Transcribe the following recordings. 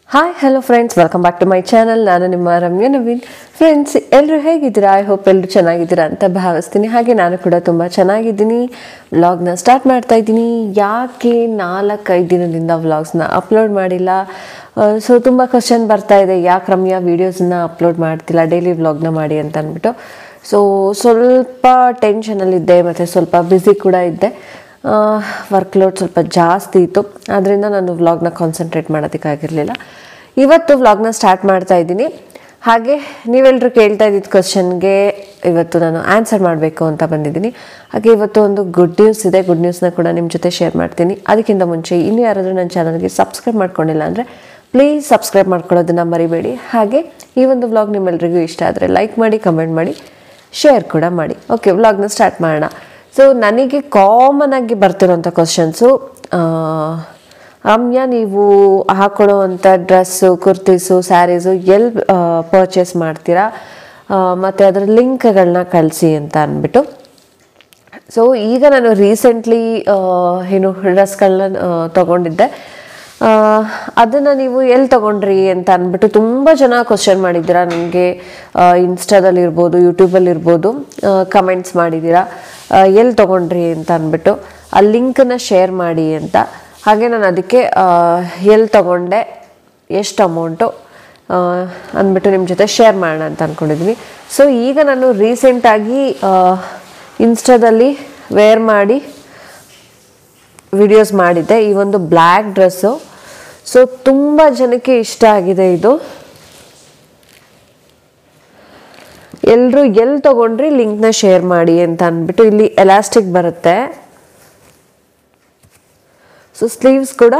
hi hello friends welcome back to my channel ನಾನು ನಿಮ್ಮ ರಮ್ಯ Naveen friends ಎಲ್ಲರೂ ಹೇಗಿದ್ದೀರಾ ಐ ಹೋಪ್ ಎಲ್ಲರೂ ಚೆನ್ನಾಗಿದ್ದೀರಾ ಅಂತ ಭಾವಿಸ್ತೀನಿ ಹಾಗೆ ನಾನು ಕೂಡ ತುಂಬ ಚೆನ್ನಾಗಿದ್ದೀನಿ ವ್ಲಾಗ್ನ ಸ್ಟಾರ್ಟ್ ಮಾಡ್ತಾ ಇದ್ದೀನಿ ಯಾಕೆ ನಾಲ್ಕೈದು ದಿನದಿಂದ ವ್ಲಾಗ್ಸ್ನ ಅಪ್ಲೋಡ್ ಮಾಡಿಲ್ಲ ಸೊ ತುಂಬ ಕ್ವಶನ್ ಬರ್ತಾ ಇದೆ ಯಾಕೆ ರಮ್ಯಾ ವೀಡಿಯೋಸ್ನ ಅಪ್ಲೋಡ್ ಮಾಡ್ತಿಲ್ಲ ಡೈಲಿ ವ್ಲಾಗ್ನ ಮಾಡಿ ಅಂತ ಅಂದ್ಬಿಟ್ಟು ಸೊ ಸ್ವಲ್ಪ ಟೆನ್ಷನಲ್ಲಿದ್ದೆ ಮತ್ತು ಸ್ವಲ್ಪ ಬ್ಯುಸಿ ಕೂಡ ಇದ್ದೆ ವರ್ಕ್ಲೋಡ್ ಸ್ವಲ್ಪ ಜಾಸ್ತಿ ಇತ್ತು ಆದ್ದರಿಂದ ನಾನು ವ್ಲಾಗ್ನ ಕಾನ್ಸಂಟ್ರೇಟ್ ಮಾಡೋದಕ್ಕಾಗಿರಲಿಲ್ಲ ಇವತ್ತು ವ್ಲಾಗ್ನ ಸ್ಟಾರ್ಟ್ ಮಾಡ್ತಾ ಇದ್ದೀನಿ ಹಾಗೆ ನೀವೆಲ್ಲರೂ ಕೇಳ್ತಾ ಇದ್ದಿದ್ದ ಕ್ವಶನ್ಗೆ ಇವತ್ತು ನಾನು ಆನ್ಸರ್ ಮಾಡಬೇಕು ಅಂತ ಬಂದಿದ್ದೀನಿ ಹಾಗೆ ಇವತ್ತು ಒಂದು ಗುಡ್ ನ್ಯೂಸ್ ಇದೆ ಗುಡ್ ನ್ಯೂಸ್ನ ಕೂಡ ನಿಮ್ಮ ಜೊತೆ ಶೇರ್ ಮಾಡ್ತೀನಿ ಅದಕ್ಕಿಂತ ಮುಂಚೆ ಇನ್ನೂ ಯಾರಾದರೂ ನನ್ನ ಚಾನಲ್ಗೆ ಸಬ್ಸ್ಕ್ರೈಬ್ ಮಾಡ್ಕೊಂಡಿಲ್ಲ ಅಂದರೆ ಪ್ಲೀಸ್ ಸಬ್ಸ್ಕ್ರೈಬ್ ಮಾಡ್ಕೊಳ್ಳೋದನ್ನ ಮರಿಬೇಡಿ ಹಾಗೆ ಈ ಒಂದು ವ್ಲಾಗ್ ನಿಮ್ಮೆಲ್ಲರಿಗೂ ಇಷ್ಟ ಆದರೆ ಲೈಕ್ ಮಾಡಿ ಕಮೆಂಟ್ ಮಾಡಿ ಶೇರ್ ಕೂಡ ಮಾಡಿ ಓಕೆ ವ್ಲಾಗ್ನ ಸ್ಟಾರ್ಟ್ ಮಾಡೋಣ ಸೊ ನನಗೆ ಕಾಮನ್ ಆಗಿ ಬರ್ತಿರೋಂಥ ಕ್ವಶನ್ಸು ರಮ್ಯಾ ನೀವು ಹಾಕೊಳ್ಳುವಂಥ ಡ್ರೆಸ್ಸು ಕುರ್ತೀಸು ಸ್ಯಾರೀಸು ಎಲ್ಲಿ ಪರ್ಚೇಸ್ ಮಾಡ್ತೀರಾ ಮತ್ತು ಅದರ ಲಿಂಕ್ಗಳನ್ನ ಕಳಿಸಿ ಅಂತ ಅಂದ್ಬಿಟ್ಟು ಸೊ ಈಗ ನಾನು ರೀಸೆಂಟ್ಲಿ ಏನು ಡ್ರೆಸ್ಗಳನ್ನ ತೊಗೊಂಡಿದ್ದೆ ಅದನ್ನು ನೀವು ಎಲ್ಲಿ ತೊಗೊಂಡ್ರಿ ಅಂತ ಅಂದ್ಬಿಟ್ಟು ತುಂಬ ಜನ ಕ್ವಶನ್ ಮಾಡಿದ್ದೀರಾ ನನಗೆ ಇನ್ಸ್ಟಾದಲ್ಲಿ ಇರ್ಬೋದು ಯೂಟ್ಯೂಬಲ್ಲಿ ಇರ್ಬೋದು ಕಮೆಂಟ್ಸ್ ಮಾಡಿದ್ದೀರಾ ಎಲ್ಲಿ ತೊಗೊಂಡ್ರಿ ಅಂತ ಅಂದ್ಬಿಟ್ಟು ಆ ಲಿಂಕನ್ನು ಶೇರ್ ಮಾಡಿ ಅಂತ ಹಾಗೆ ನಾನು ಅದಕ್ಕೆ ಎಲ್ಲಿ ತೊಗೊಂಡೆ ಎಷ್ಟು ಅಮೌಂಟು ಅಂದ್ಬಿಟ್ಟು ನಿಮ್ಮ ಜೊತೆ ಶೇರ್ ಮಾಡೋಣ ಅಂತ ಅಂದ್ಕೊಂಡಿದ್ದೀನಿ ಸೊ ಈಗ ನಾನು ರೀಸೆಂಟಾಗಿ ಇನ್ಸ್ಟಾದಲ್ಲಿ ವೇರ್ ಮಾಡಿ ವಿಡಿಯೋಸ್ ಮಾಡಿದ್ದೆ ಈ ಒಂದು ಬ್ಲ್ಯಾಕ್ ಡ್ರೆಸ್ಸು ಸೊ ತುಂಬ ಜನಕ್ಕೆ ಇಷ್ಟ ಆಗಿದೆ ಇದು ಎಲ್ಲರೂ ಎಲ್ಲಿ ತೊಗೊಂಡ್ರಿ ಲಿಂಕ್ನ ಶೇರ್ ಮಾಡಿ ಅಂತ ಅಂದ್ಬಿಟ್ಟು ಇಲ್ಲಿ ಎಲಾಸ್ಟಿಕ್ ಬರುತ್ತೆ ಸೊ ಸ್ಲೀವ್ಸ್ ಕೂಡ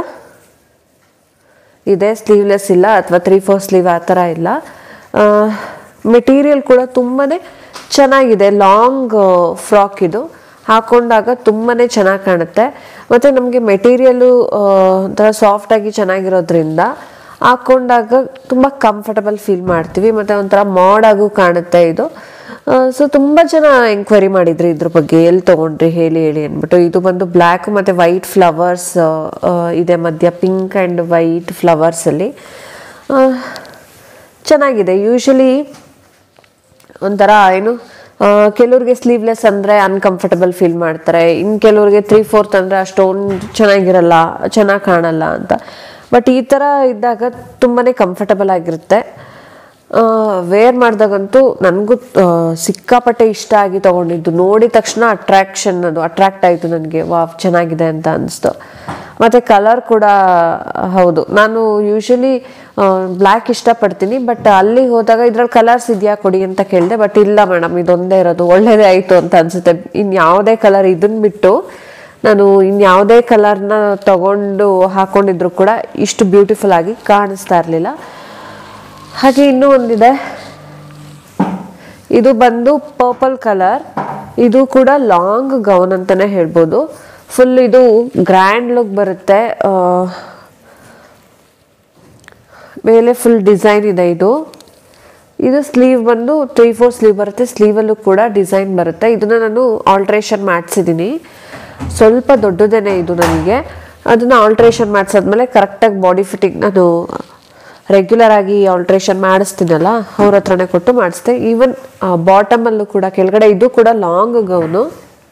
ಇದೆ ಸ್ಲೀವ್ಲೆಸ್ ಇಲ್ಲ ಅಥವಾ ತ್ರೀ ಫೋರ್ ಸ್ಲೀವ್ ಆ ಥರ ಇಲ್ಲ ಮೆಟೀರಿಯಲ್ ಕೂಡ ತುಂಬಾ ಚೆನ್ನಾಗಿದೆ ಲಾಂಗ್ ಫ್ರಾಕ್ ಇದು ಹಾಕೊಂಡಾಗ ತುಂಬಾ ಚೆನ್ನಾಗಿ ಕಾಣುತ್ತೆ ಮತ್ತು ನಮಗೆ ಮೆಟೀರಿಯಲು ಒಂಥರ ಸಾಫ್ಟಾಗಿ ಚೆನ್ನಾಗಿರೋದ್ರಿಂದ ಹಾಕೊಂಡಾಗ ತುಂಬ ಕಂಫರ್ಟಬಲ್ ಫೀಲ್ ಮಾಡ್ತೀವಿ ಮತ್ತು ಒಂಥರ ಮಾಡಾಗೂ ಕಾಣುತ್ತೆ ಇದು ಸೊ ತುಂಬ ಜನ ಎಂಕ್ವೈರಿ ಮಾಡಿದ್ರಿ ಇದ್ರ ಬಗ್ಗೆ ಎಲ್ಲಿ ತೊಗೊಂಡ್ರಿ ಹೇಳಿ ಹೇಳಿ ಅಂದ್ಬಿಟ್ಟು ಇದು ಬಂದು ಬ್ಲ್ಯಾಕ್ ಮತ್ತು ವೈಟ್ ಫ್ಲವರ್ಸ್ ಇದೆ ಮಧ್ಯ ಪಿಂಕ್ ಆ್ಯಂಡ್ ವೈಟ್ ಫ್ಲವರ್ಸಲ್ಲಿ ಚೆನ್ನಾಗಿದೆ ಯೂಶಲಿ ಒಂಥರ ಏನು ಕೆಲವ್ರಿಗೆ ಸ್ಲೀವ್ಲೆಸ್ ಅಂದರೆ ಅನ್ಕಂಫರ್ಟಬಲ್ ಫೀಲ್ ಮಾಡ್ತಾರೆ ಇನ್ನು ಕೆಲವ್ರಿಗೆ ತ್ರೀ ಫೋರ್ತ್ ಅಂದರೆ ಅಷ್ಟೊಂದು ಚೆನ್ನಾಗಿರಲ್ಲ ಚೆನ್ನಾಗಿ ಕಾಣಲ್ಲ ಅಂತ ಬಟ್ ಈ ಥರ ಇದ್ದಾಗ ತುಂಬಾ ಕಂಫರ್ಟಬಲ್ ಆಗಿರುತ್ತೆ ವೇರ್ ಮಾಡಿದಾಗಂತೂ ನನಗೂ ಸಿಕ್ಕಾಪಟ್ಟೆ ಇಷ್ಟ ಆಗಿ ತೊಗೊಂಡಿದ್ದು ನೋಡಿದ ತಕ್ಷಣ ಅಟ್ರಾಕ್ಷನ್ ಅದು ಅಟ್ರಾಕ್ಟ್ ಆಯಿತು ನನಗೆ ವಾ ಚೆನ್ನಾಗಿದೆ ಅಂತ ಅನಿಸ್ತು ಮತ್ತು ಕಲರ್ ಕೂಡ ಹೌದು ನಾನು ಯೂಶಲಿ ಬ್ಲ್ಯಾಕ್ ಇಷ್ಟಪಡ್ತೀನಿ ಬಟ್ ಅಲ್ಲಿ ಹೋದಾಗ ಇದ್ರಲ್ಲಿ ಕಲರ್ಸ್ ಇದೆಯಾ ಕೊಡಿ ಅಂತ ಕೇಳಿದೆ ಬಟ್ ಇಲ್ಲ ಮೇಡಮ್ ಇದೊಂದೇ ಇರೋದು ಒಳ್ಳೇದೇ ಆಯಿತು ಅಂತ ಅನಿಸುತ್ತೆ ಇನ್ನು ಯಾವುದೇ ಕಲರ್ ಇದನ್ನ ಬಿಟ್ಟು ನಾನು ಇನ್ಯಾವುದೇ ಕಲರ್ನ ತಗೊಂಡು ಹಾಕೊಂಡಿದ್ರು ಕೂಡ ಇಷ್ಟು ಬ್ಯೂಟಿಫುಲ್ ಆಗಿ ಕಾಣಿಸ್ತಾ ಇರಲಿಲ್ಲ ಹಾಗೆ ಇನ್ನೂ ಒಂದಿದೆ ಇದು ಬಂದು ಪರ್ಪಲ್ ಕಲರ್ ಇದು ಕೂಡ ಲಾಂಗ್ ಗೌನ್ ಅಂತಲೇ ಹೇಳ್ಬೋದು ಫುಲ್ ಇದು ಗ್ರ್ಯಾಂಡ್ ಲುಕ್ ಬರುತ್ತೆ ಮೇಲೆ ಫುಲ್ ಡಿಸೈನ್ ಇದೆ ಇದು ಇದು ಸ್ಲೀವ್ ಬಂದು ತ್ರೀ ಫೋರ್ ಸ್ಲೀವ್ ಬರುತ್ತೆ ಸ್ಲೀವಲ್ಲೂ ಕೂಡ ಡಿಸೈನ್ ಬರುತ್ತೆ ಇದನ್ನ ನಾನು ಆಲ್ಟ್ರೇಷನ್ ಮಾಡಿಸಿದ್ದೀನಿ ಸ್ವಲ್ಪ ದೊಡ್ಡದೇನೆ ಇದು ನನಗೆ ಅದನ್ನು ಆಲ್ಟ್ರೇಷನ್ ಮಾಡಿಸಾದ್ಮೇಲೆ ಕರೆಕ್ಟಾಗಿ ಬಾಡಿ ಫಿಟ್ಟಿಂಗ್ ನಾನು ರೆಗ್ಯುಲರ್ ಆಗಿ ಆಲ್ಟ್ರೇಷನ್ ಮಾಡಿಸ್ತೀನಲ್ಲ ಅವ್ರ ಹತ್ರನೇ ಕೊಟ್ಟು ಮಾಡಿಸ್ದೆ ಈವನ್ ಬಾಟಮಲ್ಲೂ ಕೂಡ ಕೆಳಗಡೆ ಇದು ಕೂಡ ಲಾಂಗ್ ಗೌನು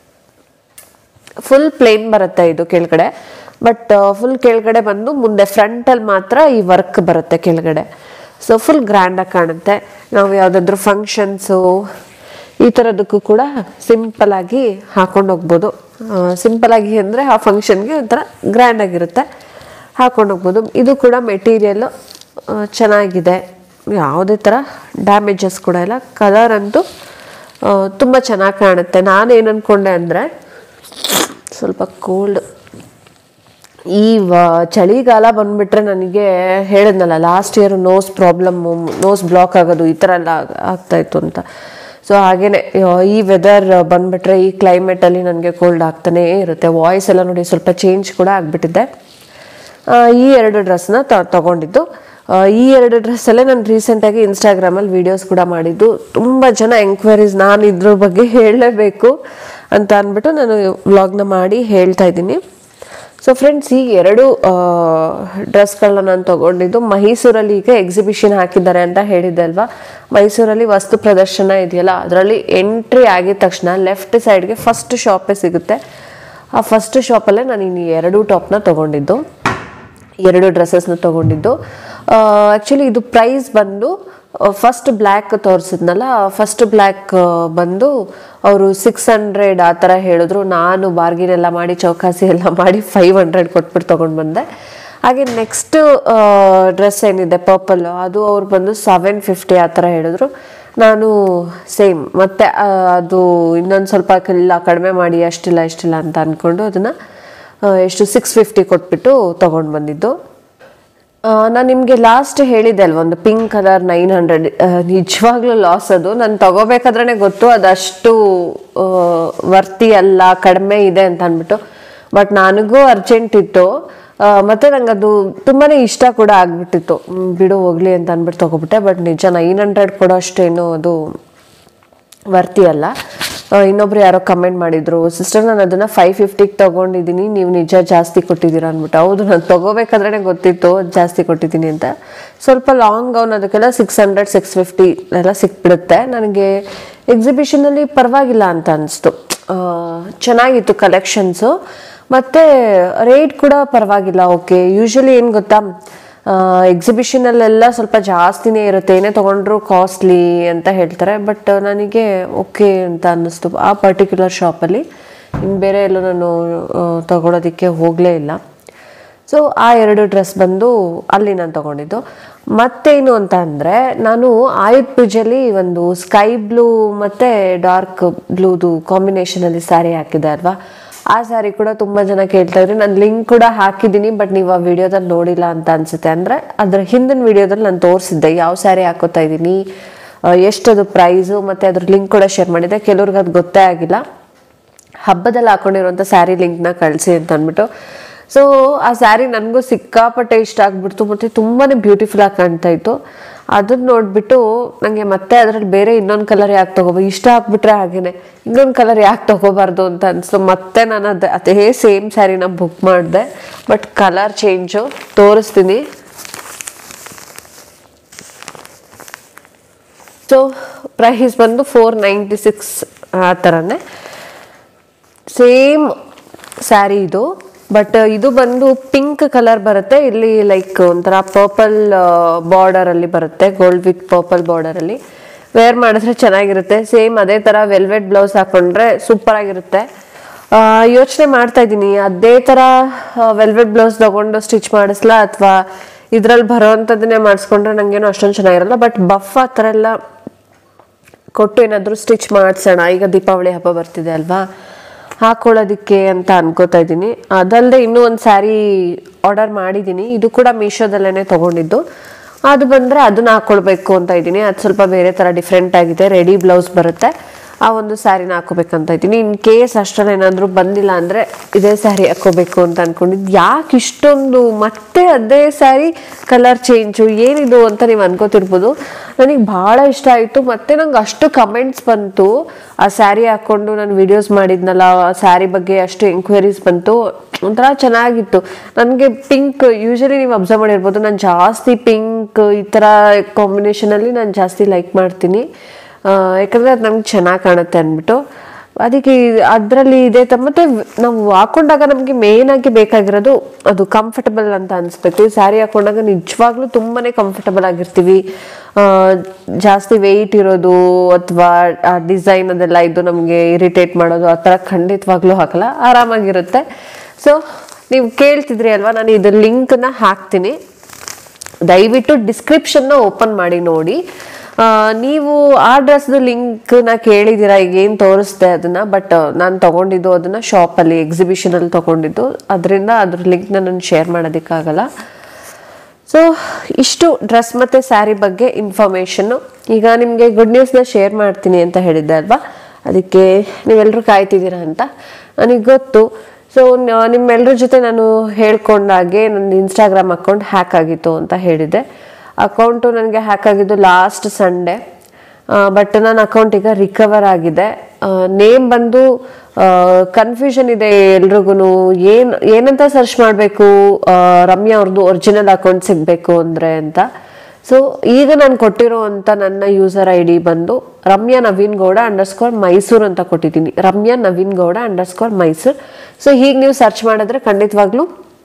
ಫುಲ್ ಪ್ಲೇನ್ ಬರುತ್ತೆ ಇದು ಕೆಳಗಡೆ ಬಟ್ ಫುಲ್ ಕೆಳಗಡೆ ಬಂದು ಮುಂದೆ ಫ್ರಂಟಲ್ಲಿ ಮಾತ್ರ ಈ ವರ್ಕ್ ಬರುತ್ತೆ ಕೆಳಗಡೆ ಸೊ ಫುಲ್ ಗ್ರ್ಯಾಂಡಾಗಿ ಕಾಣುತ್ತೆ ನಾವು ಯಾವುದಾದ್ರೂ ಫಂಕ್ಷನ್ಸು ಈ ಥರದಕ್ಕೂ ಕೂಡ ಸಿಂಪಲ್ ಆಗಿ ಹಾಕೊಂಡು ಹೋಗ್ಬೋದು ಸಿಂಪಲ್ ಆಗಿ ಅಂದರೆ ಆ ಫಂಕ್ಷನ್ಗೆ ಒಂಥರ ಗ್ರ್ಯಾಂಡಾಗಿರುತ್ತೆ ಹಾಕೊಂಡು ಹೋಗ್ಬೋದು ಇದು ಕೂಡ ಮೆಟೀರಿಯಲ್ಲು ಚೆನ್ನಾಗಿದೆ ಯಾವುದೇ ಥರ ಡ್ಯಾಮೇಜಸ್ ಕೂಡ ಇಲ್ಲ ಕಲರ್ ಅಂತೂ ತುಂಬ ಚೆನ್ನಾಗಿ ಕಾಣುತ್ತೆ ನಾನೇನು ಅಂದ್ಕೊಂಡೆ ಅಂದರೆ ಸ್ವಲ್ಪ ಕೋಲ್ಡ್ ಈ ವ ಚಳಿಗಾಲ ಬಂದ್ಬಿಟ್ರೆ ನನಗೆ ಹೇಳಿದ್ನಲ್ಲ last year nose problem nose block ಆಗೋದು ಈ ಥರ ಎಲ್ಲ ಆಗ್ತಾಯಿತ್ತು ಅಂತ ಸೊ ಹಾಗೇನೆ ಈ ವೆದರ್ ಬಂದ್ಬಿಟ್ರೆ ಈ ಕ್ಲೈಮೇಟಲ್ಲಿ ನನಗೆ ಕೋಲ್ಡ್ ಆಗ್ತಾನೇ ಇರುತ್ತೆ ವಾಯ್ಸ್ ಎಲ್ಲ ನೋಡಿ ಸ್ವಲ್ಪ ಚೇಂಜ್ ಕೂಡ ಆಗಿಬಿಟ್ಟಿದೆ ಈ ಎರಡು ಡ್ರೆಸ್ನ ತಗೊಂಡಿದ್ದು ಈ ಎರಡು ಡ್ರೆಸ್ಸಲ್ಲೇ ನಾನು ರೀಸೆಂಟಾಗಿ ಇನ್ಸ್ಟಾಗ್ರಾಮಲ್ಲಿ ವೀಡಿಯೋಸ್ ಕೂಡ ಮಾಡಿದ್ದು ತುಂಬ ಜನ ಎಂಕ್ವೈರೀಸ್ ನಾನು ಇದ್ರ ಬಗ್ಗೆ ಹೇಳಲೇಬೇಕು ಅಂತ ಅಂದ್ಬಿಟ್ಟು ನಾನು ವ್ಲಾಗ್ನ ಮಾಡಿ ಹೇಳ್ತಾ ಇದ್ದೀನಿ ಸೊ ಫ್ರೆಂಡ್ಸ್ ಈ ಎರಡು ಡ್ರೆಸ್ಗಳನ್ನ ನಾನು ತಗೊಂಡಿದ್ದು ಮೈಸೂರಲ್ಲಿ ಈಗ ಎಕ್ಸಿಬಿಷನ್ ಹಾಕಿದ್ದಾರೆ ಅಂತ ಹೇಳಿದ್ದೆ ಅಲ್ವಾ ಮೈಸೂರಲ್ಲಿ ವಸ್ತು ಪ್ರದರ್ಶನ ಇದೆಯಲ್ಲ ಅದರಲ್ಲಿ ಎಂಟ್ರಿ ಆಗಿದ ತಕ್ಷಣ ಲೆಫ್ಟ್ ಸೈಡ್ಗೆ ಫಸ್ಟ್ ಶಾಪೇ ಸಿಗುತ್ತೆ ಆ ಫಸ್ಟ್ ಶಾಪಲ್ಲೇ ನಾನು ಇನ್ನು ಎರಡು ಟಾಪ್ನ ತಗೊಂಡಿದ್ದು ಎರಡು ಡ್ರೆಸ್ಸಸ್ನ ತೊಗೊಂಡಿದ್ದು ಆ್ಯಕ್ಚುಲಿ ಇದು ಪ್ರೈಸ್ ಬಂದು ಫಸ್ಟ್ ಬ್ಲ್ಯಾಕ್ ತೋರಿಸಿದ್ನಲ್ಲ ಫಸ್ಟ್ ಬ್ಲ್ಯಾಕ್ ಬಂದು ಅವರು ಸಿಕ್ಸ್ ಹಂಡ್ರೆಡ್ ಆ ಥರ ಹೇಳಿದ್ರು ನಾನು ಬಾರ್ಗಿನ್ ಎಲ್ಲ ಮಾಡಿ ಚೌಕಾಸಿ ಎಲ್ಲ ಮಾಡಿ ಫೈವ್ ಹಂಡ್ರೆಡ್ ಕೊಟ್ಬಿಟ್ಟು ತೊಗೊಂಡು ಬಂದೆ ಹಾಗೆ ನೆಕ್ಸ್ಟ್ ಡ್ರೆಸ್ ಏನಿದೆ ಪರ್ಪಲ್ ಅದು ಅವ್ರು ಬಂದು ಸೆವೆನ್ ಫಿಫ್ಟಿ ಆ ಥರ ಹೇಳಿದ್ರು ನಾನು ಸೇಮ್ ಮತ್ತೆ ಆ, ಅದು ಇನ್ನೊಂದು ಸ್ವಲ್ಪ ಇಲ್ಲ ಕಡಿಮೆ ಮಾಡಿ ಅಷ್ಟಿಲ್ಲ ಇಷ್ಟಿಲ್ಲ ಅಂತ ಅಂದ್ಕೊಂಡು ಅದನ್ನು ಎಷ್ಟು ಸಿಕ್ಸ್ ಫಿಫ್ಟಿ ಕೊಟ್ಬಿಟ್ಟು ತೊಗೊಂಡು ಬಂದಿದ್ದು ನಾನು ನಿಮಗೆ ಲಾಸ್ಟ್ ಹೇಳಿದೆ ಅಲ್ವ ಒಂದು ಪಿಂಕ್ ಕಲರ್ ನೈನ್ ಹಂಡ್ರೆಡ್ ನಿಜವಾಗ್ಲೂ ಲಾಸ್ ಅದು ನಾನು ತಗೋಬೇಕಾದ್ರೆ ಗೊತ್ತು ಅದಷ್ಟು ವರ್ತಿ ಅಲ್ಲ ಕಡಿಮೆ ಇದೆ ಅಂತ ಅಂದ್ಬಿಟ್ಟು ಬಟ್ ನನಗೂ ಅರ್ಜೆಂಟ್ ಇತ್ತು ಆ, ಮತ್ತೆ ನಂಗೆ ಅದು ತುಂಬಾನೇ ಇಷ್ಟ ಕೂಡ ಆಗ್ಬಿಟ್ಟಿತ್ತು ಹ್ಮ್, ಬಿಡು ಹೋಗ್ಲಿ ಅಂತ ಅಂದ್ಬಿಟ್ಟು ತಗೊಬಿಟ್ಟೆ ಬಟ್ ನಿಜ ನೈನ್ ಹಂಡ್ರೆಡ್ ಕೊಡೋ ಅಷ್ಟೇನು ಅದು ವರ್ತಿ ಅಲ್ಲ ಆ, ಇನ್ನೊಬ್ರು ಯಾರೋ ಕಮೆಂಟ್ ಮಾಡಿದ್ರು ಸಿಸ್ಟರ್ ನಾನು ಅದನ್ನ ಫೈವ್ ಫಿಫ್ಟಿಗೆ ತಗೊಂಡಿದ್ದೀನಿ ನೀವು ನಿಜ ಜಾಸ್ತಿ ಕೊಟ್ಟಿದ್ದೀರಾ ಅಂದ್ಬಿಟ್ಟು ಹೌದು ನಾನು ತಗೋಬೇಕಾದ್ರೆ ಗೊತ್ತಿತ್ತು ಅದ್ ಜಾಸ್ತಿ ಕೊಟ್ಟಿದ್ದೀನಿ ಅಂತ ಸ್ವಲ್ಪ ಲಾಂಗ್ ಗೌನ್ ಅದಕ್ಕೆಲ್ಲ ಸಿಕ್ಸ್ ಹಂಡ್ರೆಡ್ ಸಿಕ್ಸ್ ಫಿಫ್ಟಿ ಎಲ್ಲ ಸಿಕ್ಬಿಡುತ್ತೆ ನನಗೆ ಎಕ್ಸಿಬಿಷನಲ್ಲಿ ಪರವಾಗಿಲ್ಲ ಅಂತ ಅನಿಸ್ತು ಚೆನ್ನಾಗಿತ್ತು ಕಲೆಕ್ಷನ್ಸು ಮತ್ತು ರೇಟ್ ಕೂಡ ಪರವಾಗಿಲ್ಲ ಓಕೆ ಯೂಶಲಿ ಏನು ಗೊತ್ತಾ ಎಕ್ಸಿಬಿಷನಲ್ಲೆಲ್ಲ ಸ್ವಲ್ಪ ಜಾಸ್ತಿನೇ ಇರುತ್ತೆ ಏನೇ ತೊಗೊಂಡ್ರು ಕಾಸ್ಟ್ಲಿ ಅಂತ ಹೇಳ್ತಾರೆ ಬಟ್ ನನಗೆ ಓಕೆ ಅಂತ ಅನ್ನಿಸ್ತು ಆ ಪರ್ಟಿಕ್ಯುಲರ್ ಶಾಪಲ್ಲಿ ಇನ್ನು ಬೇರೆ ಎಲ್ಲೂ ನಾನು ಆ, ತಗೊಳೋದಕ್ಕೆ ಹೋಗಲೇ ಇಲ್ಲ ಸೊ ಆ ಎರಡು ಡ್ರೆಸ್ ಬಂದು ಅಲ್ಲಿ ನಾನು ತಗೊಂಡಿದ್ದು ಮತ್ತೇನು ಅಂತ ಅಂದರೆ ನಾನು ಆಯುಧ್ ಪೂಜೆಲಿ ಒಂದು ಸ್ಕೈ ಬ್ಲೂ ಮತ್ತು ಡಾರ್ಕ್ ಬ್ಲೂದು ಕಾಂಬಿನೇಷನಲ್ಲಿ ಸ್ಯಾರಿ ಹಾಕಿದೆ ಅಲ್ವಾ ಆ ಸ್ಯಾರಿ ಕೂಡ ತುಂಬ ಜನ ಕೇಳ್ತಾ ಇದ್ರು ನಾನು ಲಿಂಕ್ ಕೂಡ ಹಾಕಿದ್ದೀನಿ ಬಟ್ ನೀವು ಆ ವಿಡಿಯೋದಲ್ಲಿ ನೋಡಿಲ್ಲ ಅಂತ ಅನ್ಸುತ್ತೆ ಅಂದರೆ ಅದ್ರ ಹಿಂದಿನ ವಿಡಿಯೋದಲ್ಲಿ ನಾನು ತೋರಿಸಿದ್ದೆ ಯಾವ ಸ್ಯಾರಿ ಹಾಕೋತಾ ಇದ್ದೀನಿ ಆ, ಎಷ್ಟದು ಪ್ರೈಸು ಮತ್ತು ಅದ್ರ ಲಿಂಕ್ ಕೂಡ ಶೇರ್ ಮಾಡಿದ್ದೆ ಕೆಲವ್ರಿಗೆ ಅದು ಗೊತ್ತೇ ಆಗಿಲ್ಲ ಹಬ್ಬದಲ್ಲಿ ಹಾಕೊಂಡಿರುವಂಥ ಸ್ಯಾರಿ ಲಿಂಕ್ನ ಕಳಿಸಿ ಅಂತ ಅಂದ್ಬಿಟ್ಟು ಸೊ ಆ ಸ್ಯಾರಿ ನನಗೂ ಸಿಕ್ಕಾಪಟ್ಟೆ ಇಷ್ಟ ಆಗ್ಬಿಡ್ತು ಮತ್ತು ತುಂಬಾ ಬ್ಯೂಟಿಫುಲ್ ಆಗಿ ಕಾಣ್ತಾ ಇತ್ತು ಅದನ್ನ ನೋಡ್ಬಿಟ್ಟು ನನಗೆ ಮತ್ತೆ ಅದರಲ್ಲಿ ಬೇರೆ ಇನ್ನೊಂದು ಕಲರ್ ಯಾಕೆ ತಗೋಬೋ ಇಷ್ಟ ಆಗ್ಬಿಟ್ರೆ ಹಾಗೇನೆ ಇನ್ನೊಂದು ಕಲರ್ ಯಾಕೆ ತಗೋಬಾರ್ದು ಅಂತ ಅನಿಸ್ತು ಮತ್ತೆ ನಾನು ಅದು ಅದೇ ಸೇಮ್ ಸ್ಯಾರಿನ ಬುಕ್ ಮಾಡಿದೆ ಬಟ್ ಕಲರ್ ಚೇಂಜು ತೋರಿಸ್ತೀನಿ ಸೊ ಪ್ರೈಸ್ ಬಂದು ಫೋರ್ ನೈಂಟಿ ಸಿಕ್ಸ್ ಆ ಥರನೇ ಸೇಮ್ ಸ್ಯಾರಿ ಇದು ಬಟ್ ಇದು ಬಂದು ಪಿಂಕ್ ಕಲರ್ ಬರುತ್ತೆ ಇಲ್ಲಿ ಲೈಕ್ ಒಂಥರ ಪರ್ಪಲ್ ಬಾರ್ಡರ್ ಅಲ್ಲಿ ಬರುತ್ತೆ ಗೋಲ್ಡ್ ವಿತ್ ಪರ್ಪಲ್ ಬಾರ್ಡರ್ ಅಲ್ಲಿ ವೇರ್ ಮಾಡಿದ್ರೆ ಚೆನ್ನಾಗಿರುತ್ತೆ ಸೇಮ್ ಅದೇ ತರ ವೆಲ್ವೆಟ್ ಬ್ಲೌಸ್ ಹಾಕೊಂಡ್ರೆ ಸೂಪರ್ ಆಗಿರುತ್ತೆ ಯೋಚನೆ ಮಾಡ್ತಾ ಇದ್ದೀನಿ ಅದೇ ತರ ವೆಲ್ವೆಟ್ ಬ್ಲೌಸ್ ತಗೊಂಡು ಸ್ಟಿಚ್ ಮಾಡಿಸ್ಲಾ ಅಥವಾ ಇದ್ರಲ್ಲಿ ಬರೋವಂಥದ್ದನ್ನೇ ಮಾಡಿಸ್ಕೊಂಡ್ರೆ ನಂಗೇನು ಅಷ್ಟೊಂದು ಚೆನ್ನಾಗಿರಲ್ಲ ಬಟ್ ಬಫ್ ಆ ಥರ ಎಲ್ಲ ಕೊಟ್ಟು ಏನಾದರೂ ಸ್ಟಿಚ್ ಮಾಡಿಸೋಣ ಈಗ ದೀಪಾವಳಿ ಹಬ್ಬ ಬರ್ತಿದೆ ಅಲ್ವಾ ಹಾಕೊಳ್ಳೋದಕ್ಕೆ ಅಂತ ಅನ್ಕೋತಾ ಇದ್ದೀನಿ ಅದಲ್ಲದೆ ಇನ್ನೂ ಒಂದು ಸ್ಯಾರಿ ಆರ್ಡರ್ ಮಾಡಿದ್ದೀನಿ ಇದು ಕೂಡ ಮೀಶೋದಲ್ಲೇ ತೊಗೊಂಡಿದ್ದು ಅದು ಬಂದರೆ ಅದನ್ನ ಹಾಕೊಳ್ಬೇಕು ಅಂತ ಇದ್ದೀನಿ ಅದು ಸ್ವಲ್ಪ ಬೇರೆ ಥರ ಡಿಫ್ರೆಂಟ್ ಆಗಿದೆ ರೆಡಿ ಬ್ಲೌಸ್ ಬರುತ್ತೆ ಆ ಒಂದು ಸ್ಯಾರಿನ ಹಾಕೋಬೇಕಂತ ಇದ್ದೀನಿ ಇನ್ ಕೇಸ್ ಅಷ್ಟರಲ್ಲಿ ಏನಾದರೂ ಬಂದಿಲ್ಲ ಅಂದರೆ ಇದೇ ಸ್ಯಾರಿ ಹಾಕೋಬೇಕು ಅಂತ ಅನ್ಕೊಂಡಿದ್ದು ಯಾಕೆ ಇಷ್ಟೊಂದು ಮತ್ತೆ ಅದೇ ಸ್ಯಾರಿ ಕಲರ್ ಚೇಂಜು ಏನಿದು ಅಂತ ನೀವು ಅನ್ಕೋತಿರ್ಬೋದು ನನಗೆ ಭಾಳ ಇಷ್ಟ ಆಯಿತು ಮತ್ತೆ ನಂಗೆ ಅಷ್ಟು ಕಮೆಂಟ್ಸ್ ಬಂತು ಆ ಸ್ಯಾರಿ ಹಾಕ್ಕೊಂಡು ನಾನು ವಿಡಿಯೋಸ್ ಮಾಡಿದ್ನಲ್ಲ ಆ ಸ್ಯಾರಿ ಬಗ್ಗೆ ಅಷ್ಟು ಎಂಕ್ವೈರೀಸ್ ಬಂತು ಒಂಥರ ಚೆನ್ನಾಗಿತ್ತು ನನಗೆ ಪಿಂಕ್ ಯೂಶಲಿ ನೀವು ಅಬ್ಸರ್ವ್ ಮಾಡಿರ್ಬೋದು ನಾನು ಜಾಸ್ತಿ ಪಿಂಕ್ ಈ ಥರ ಕಾಂಬಿನೇಷನಲ್ಲಿ ನಾನು ಜಾಸ್ತಿ ಲೈಕ್ ಮಾಡ್ತೀನಿ ಆ, ಯಾಕಂದ್ರೆ ಅದು ನಮ್ಗೆ ಚೆನ್ನಾಗಿ ಕಾಣುತ್ತೆ ಅಂದ್ಬಿಟ್ಟು ಅದಕ್ಕೆ ಅದರಲ್ಲಿ ಇದೆ ತ- ಮತ್ತೆ ನಾವು ಹಾಕೊಂಡಾಗ ನಮಗೆ ಮೇನ್ ಆಗಿ ಬೇಕಾಗಿರೋದು ಅದು ಕಂಫರ್ಟಬಲ್ ಅಂತ ಅನಿಸ್ಬೇಕು ಈ ಸ್ಯಾರಿ ಹಾಕೊಂಡಾಗ ನಿಜವಾಗ್ಲೂ ತುಂಬಾನೇ ಕಂಫರ್ಟಬಲ್ ಆಗಿರ್ತೀವಿ ಆ, ಜಾಸ್ತಿ ವೆಯ್ಟ್ ಇರೋದು ಅಥವಾ ಆ ಡಿಸೈನ್ ಅದೆಲ್ಲ ಇದು ನಮಗೆ ಇರಿಟೇಟ್ ಮಾಡೋದು ಆ ಥರ ಖಂಡಿತವಾಗ್ಲೂ ಹಾಕಲ್ಲ ಆರಾಮಾಗಿರುತ್ತೆ ಸೊ ನೀವು ಕೇಳ್ತಿದ್ರಿ ಅಲ್ವಾ ನಾನು ಇದು ಲಿಂಕ್ನ ಹಾಕ್ತೀನಿ ದಯವಿಟ್ಟು ಡಿಸ್ಕ್ರಿಪ್ಷನ್ನ ಓಪನ್ ಮಾಡಿ ನೋಡಿ ಆ, ನೀವು ಆ ಡ್ರೆಸ್ದು ಲಿಂಕ್ನ ಕೇಳಿದ್ದೀರಾ ಈಗ ಏನು ತೋರಿಸ್ದೆ ಅದನ್ನ ಬಟ್ ನಾನು ತಗೊಂಡಿದ್ದು ಅದನ್ನ ಶಾಪಲ್ಲಿ ಎಕ್ಸಿಬಿಷನಲ್ಲಿ ತಗೊಂಡಿದ್ದು ಅದರಿಂದ ಅದ್ರ ಲಿಂಕ್ನ ನಾನು ಶೇರ್ ಮಾಡೋದಕ್ಕಾಗಲ್ಲ ಸೊ ಇಷ್ಟು ಡ್ರೆಸ್ ಮತ್ತು ಸ್ಯಾರಿ ಬಗ್ಗೆ ಇನ್ಫಾರ್ಮೇಷನ್ನು ಈಗ ನಿಮಗೆ ಗುಡ್ ನ್ಯೂಸ್ನ ಶೇರ್ ಮಾಡ್ತೀನಿ ಅಂತ ಹೇಳಿದ್ದೆ ಅಲ್ವಾ ಅದಕ್ಕೆ ನೀವೆಲ್ಲರೂ ಕಾಯ್ತಿದ್ದೀರಾ ಅಂತ ನನಗೆ ಗೊತ್ತು ಸೊ ನಿಮ್ಮೆಲ್ಲರ ಜೊತೆ ನಾನು ಹೇಳ್ಕೊಂಡಾಗೆ ನನ್ನ ಇನ್ಸ್ಟಾಗ್ರಾಮ್ ಅಕೌಂಟ್ ಹ್ಯಾಕ್ ಆಗಿತ್ತು ಅಂತ ಹೇಳಿದೆ ಅಕೌಂಟು ನನಗೆ ಹ್ಯಾಕ್ ಆಗಿದ್ದು ಲಾಸ್ಟ್ ಸಂಡೇ ಬಟ್ ನನ್ನ ಅಕೌಂಟ್ ಈಗ ರಿಕವರ್ ಆಗಿದೆ ನೇಮ್ ಬಂದು ಕನ್ಫ್ಯೂಷನ್ ಇದೆ ಎಲ್ರಿಗೂ ಏನ್ ಏನಂತ ಸರ್ಚ್ ಮಾಡಬೇಕು ರಮ್ಯಾ ಅವ್ರದ್ದು ಒರಿಜಿನಲ್ ಅಕೌಂಟ್ ಸಿಗಬೇಕು ಅಂದ್ರೆ ಅಂತ ಸೊ ಈಗ ನಾನು ಕೊಟ್ಟಿರೋವಂಥ ನನ್ನ ಯೂಸರ್ ಐ ಡಿ ಬಂದು ರಮ್ಯಾ ನವೀನ್ ಗೌಡ ಅಂಡರ್ ಸ್ಕೋರ್ ಮೈಸೂರು ಅಂತ ಕೊಟ್ಟಿದ್ದೀನಿ Ramya Naveen Gowda underscore Mysuru so ಹೀಗೆ ನೀವು ಸರ್ಚ್ ಮಾಡಿದ್ರೆ ಖಂಡಿತವಾಗ್ಲೂ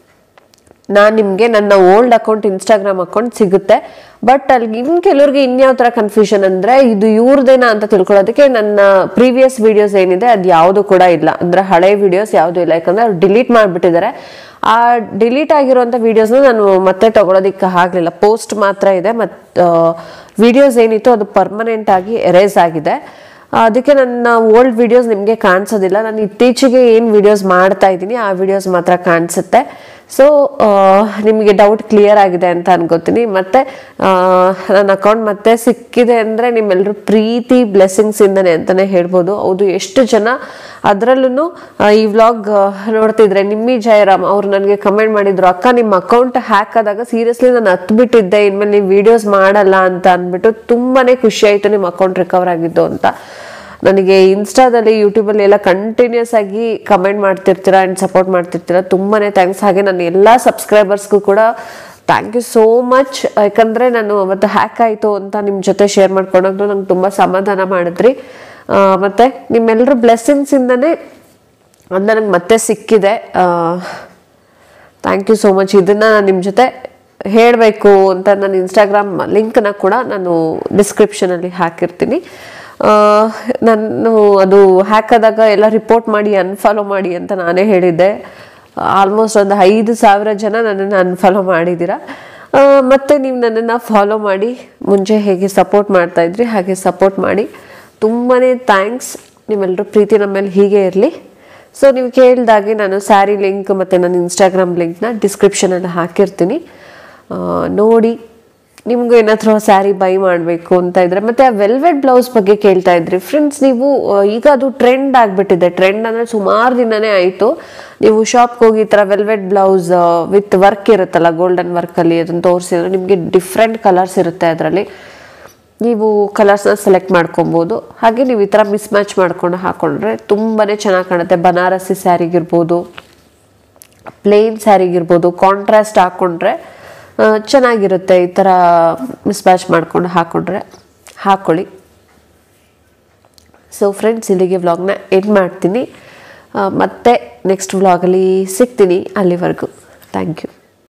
ನಾನು ನಿಮಗೆ ನನ್ನ ಓಲ್ಡ್ ಅಕೌಂಟ್ ಇನ್ಸ್ಟಾಗ್ರಾಮ್ ಅಕೌಂಟ್ ಸಿಗುತ್ತೆ ಬಟ್ ಅಲ್ಲಿ ಇನ್ನು ಕೆಲವ್ರಿಗೆ ಇನ್ಯಾವ ಥರ ಕನ್ಫ್ಯೂಷನ್ ಅಂದರೆ ಇದು ಇವ್ರದೇನಾ ಅಂತ ತಿಳ್ಕೊಳ್ಳೋದಕ್ಕೆ ನನ್ನ ಪ್ರೀವಿಯಸ್ ವಿಡಿಯೋಸ್ ಏನಿದೆ ಅದು ಯಾವುದು ಕೂಡ ಇಲ್ಲ ಅಂದರೆ ಹಳೆ ವಿಡಿಯೋಸ್ ಯಾವುದು ಇಲ್ಲ ಯಾಕಂದರೆ ಅವ್ರು ಡಿಲೀಟ್ ಮಾಡಿಬಿಟ್ಟಿದ್ದಾರೆ ಆ ಡಿಲೀಟ್ ಆಗಿರುವಂಥ ವೀಡಿಯೋಸ್ನ ನಾನು ಮತ್ತೆ ತಗೊಳೋದಕ್ಕೆ ಆಗಲಿಲ್ಲ ಪೋಸ್ಟ್ ಮಾತ್ರ ಇದೆ ಮತ್ತು ವಿಡಿಯೋಸ್ ಏನಿತ್ತು ಅದು ಪರ್ಮನೆಂಟ್ ಆಗಿ ಎರೇಸ್ ಆಗಿದೆ ಅದಕ್ಕೆ ನನ್ನ ಓಲ್ಡ್ ವಿಡಿಯೋಸ್ ನಿಮಗೆ ಕಾಣಿಸೋದಿಲ್ಲ ನಾನು ಇತ್ತೀಚೆಗೆ ಏನು ವಿಡಿಯೋಸ್ ಮಾಡ್ತಾ ಇದ್ದೀನಿ ಆ ವಿಡಿಯೋಸ್ ಮಾತ್ರ ಕಾಣಿಸುತ್ತೆ ಸೊ ನಿಮಗೆ ಡೌಟ್ ಕ್ಲಿಯರ್ ಆಗಿದೆ ಅಂತ ಅನ್ಕೋತೀನಿ ಮತ್ತೆ ಆ, ನನ್ನ ಅಕೌಂಟ್ ಮತ್ತೆ ಸಿಕ್ಕಿದೆ ಅಂದರೆ ನಿಮ್ಮೆಲ್ಲರೂ ಪ್ರೀತಿ ಬ್ಲೆಸ್ಸಿಂಗ್ಸ್ ಇಂದನೇ ಅಂತಲೇ ಹೇಳ್ಬೋದು ಹೌದು ಎಷ್ಟು ಜನ ಅದರಲ್ಲೂ ಈ ವ್ಲಾಗ್ ನೋಡ್ತಿದ್ರೆ ನಿಮ್ಮಿ ಜಯರಾಮ್ ಅವ್ರು ನನಗೆ ಕಮೆಂಟ್ ಮಾಡಿದ್ರು ಅಕ್ಕ ನಿಮ್ಮ ಅಕೌಂಟ್ ಹ್ಯಾಕ್ ಆದಾಗ ಸೀರಿಯಸ್ಲಿ ನಾನು ಹತ್ಬಿಟ್ಟಿದ್ದೆ ಇನ್ಮೇಲೆ ನೀವು ವಿಡಿಯೋಸ್ ಮಾಡಲ್ಲ ಅಂತ ಅಂದ್ಬಿಟ್ಟು ತುಂಬಾನೇ ಖುಷಿ ಆಯಿತು ನಿಮ್ಮ ಅಕೌಂಟ್ ರಿಕವರ್ ಆಗಿದ್ದು ಅಂತ ನನಗೆ ಇನ್ಸ್ಟಾದಲ್ಲಿ ಯೂಟ್ಯೂಬಲ್ಲಿ ಎಲ್ಲ ಕಂಟಿನ್ಯೂಸ್ ಆಗಿ ಕಮೆಂಟ್ ಮಾಡ್ತಿರ್ತೀರಾ ಆ್ಯಂಡ್ ಸಪೋರ್ಟ್ ಮಾಡ್ತಿರ್ತೀರಾ ತುಂಬಾನೇ ಥ್ಯಾಂಕ್ಸ್ ಹಾಗೆ ನನ್ನ ಎಲ್ಲ ಸಬ್ಸ್ಕ್ರೈಬರ್ಸ್ಗೂ ಕೂಡ ಥ್ಯಾಂಕ್ ಯು ಸೋ ಮಚ್ ಯಾಕಂದರೆ ನಾನು ಅವತ್ತು ಹ್ಯಾಕ್ ಆಯಿತು ಅಂತ ನಿಮ್ಮ ಜೊತೆ ಶೇರ್ ಮಾಡ್ಕೊಂಡಾಗ್ಲೂ ನಂಗೆ ತುಂಬ ಸಮಾಧಾನ ಮಾಡಿದ್ರಿ ಆ, ಮತ್ತೆ ನಿಮ್ಮೆಲ್ಲರ ಬ್ಲೆಸ್ಸಿಂಗ್ಸಿಂದನೇ ಅದು ನನಗೆ ಮತ್ತೆ ಸಿಕ್ಕಿದೆ ಥ್ಯಾಂಕ್ ಯು ಸೋ ಮಚ್ ಇದನ್ನು ನಾನು ನಿಮ್ಮ ಜೊತೆ ಹೇಳಬೇಕು ಅಂತ ನನ್ನ ಇನ್ಸ್ಟಾಗ್ರಾಮ್ ಲಿಂಕ್ನ ಕೂಡ ನಾನು ಡಿಸ್ಕ್ರಿಪ್ಷನಲ್ಲಿ ಹಾಕಿರ್ತೀನಿ ಆ, ನಾನು ಅದು ಹ್ಯಾಕ್ ಆದಾಗ ಎಲ್ಲ ರಿಪೋರ್ಟ್ ಮಾಡಿ ಅನ್ಫಾಲೋ ಮಾಡಿ ಅಂತ ನಾನೇ ಹೇಳಿದ್ದೆ ಆಲ್ಮೋಸ್ಟ್ ಒಂದು ಐದು ಸಾವಿರ ಜನ ನನ್ನನ್ನು ಅನ್ಫಾಲೋ ಮಾಡಿದ್ದೀರಾ ಆ, ಮತ್ತೆ ನೀವು ನನ್ನನ್ನು ಫಾಲೋ ಮಾಡಿ ಮುಂಚೆ ಹೇಗೆ ಸಪೋರ್ಟ್ ಮಾಡ್ತಾ ಇದ್ರಿ ಹಾಗೆ ಸಪೋರ್ಟ್ ಮಾಡಿ ತುಂಬಾ ಥ್ಯಾಂಕ್ಸ್ ನಿಮ್ಮೆಲ್ಲರೂ ಪ್ರೀತಿ ನಮ್ಮ ಮೇಲೆ ಹೀಗೆ ಇರಲಿ ಸೊ ನೀವು ಕೇಳಿದಾಗೆ ನಾನು ಸ್ಯಾರಿ ಲಿಂಕ್ ಮತ್ತು ನನ್ನ ಇನ್ಸ್ಟಾಗ್ರಾಮ್ ಲಿಂಕ್ನ ಡಿಸ್ಕ್ರಿಪ್ಷನಲ್ಲಿ ಹಾಕಿರ್ತೀನಿ ಆ, ನೋಡಿ ನಿಮಗೂ ಏನಾದರೂ ಸ್ಯಾರಿ ಬೈ ಮಾಡಬೇಕು ಅಂತ ಇದ್ರೆ ಮತ್ತೆ ಆ ವೆಲ್ವೆಟ್ ಬ್ಲೌಸ್ ಬಗ್ಗೆ ಕೇಳ್ತಾ ಇದ್ರಿ ಫ್ರೆಂಡ್ಸ್ ನೀವು ಆ, ಈಗ ಅದು ಟ್ರೆಂಡ್ ಆಗಿಬಿಟ್ಟಿದೆ ಟ್ರೆಂಡ್ ಅಂದರೆ ಸುಮಾರು ದಿನನೇ ಆಯಿತು ನೀವು ಶಾಪ್ಗೆ ಹೋಗಿ ಈ ಥರ ವೆಲ್ವೆಟ್ ಬ್ಲೌಸ್ ವಿತ್ ವರ್ಕ್ ಇರುತ್ತಲ್ಲ ಗೋಲ್ಡನ್ ವರ್ಕಲ್ಲಿ ಅದನ್ನು ತೋರಿಸಿದ್ರೆ ನಿಮಗೆ ಡಿಫ್ರೆಂಟ್ ಕಲರ್ಸ್ ಇರುತ್ತೆ ಅದರಲ್ಲಿ ನೀವು ಕಲರ್ಸ್ನ ಸೆಲೆಕ್ಟ್ ಮಾಡ್ಕೊಬೋದು ಹಾಗೆ ನೀವು ಈ ಥರ ಮಿಸ್ ಮ್ಯಾಚ್ ಮಾಡ್ಕೊಂಡು ಹಾಕೊಂಡ್ರೆ ತುಂಬಾ ಚೆನ್ನಾಗಿ ಕಾಣುತ್ತೆ ಬನಾರಸಿ ಸ್ಯಾರಿಗಿರ್ಬೋದು ಪ್ಲೇನ್ ಸ್ಯಾರಿಗಿರ್ಬೋದು ಕಾಂಟ್ರಾಸ್ಟ್ ಹಾಕ್ಕೊಂಡ್ರೆ ಆ, ಚೆನ್ನಾಗಿರುತ್ತೆ ಈ ಥರ ಮಿಸ್ ಮ್ಯಾಚ್ ಮಾಡ್ಕೊಂಡು ಹಾಕ್ಕೊಂಡ್ರೆ ಹಾಕ್ಕೊಳ್ಳಿ ಸೊ ಫ್ರೆಂಡ್ಸ್ ಇಲ್ಲಿಗೆ ವ್ಲಾಗ್ನ ಎಂಡ್ ಮಾಡ್ತೀನಿ ಆ, ಮತ್ತೆ ನೆಕ್ಸ್ಟ್ ವ್ಲಾಗಲ್ಲಿ ಸಿಗ್ತೀನಿ ಅಲ್ಲಿವರೆಗೂ ಥ್ಯಾಂಕ್ ಯು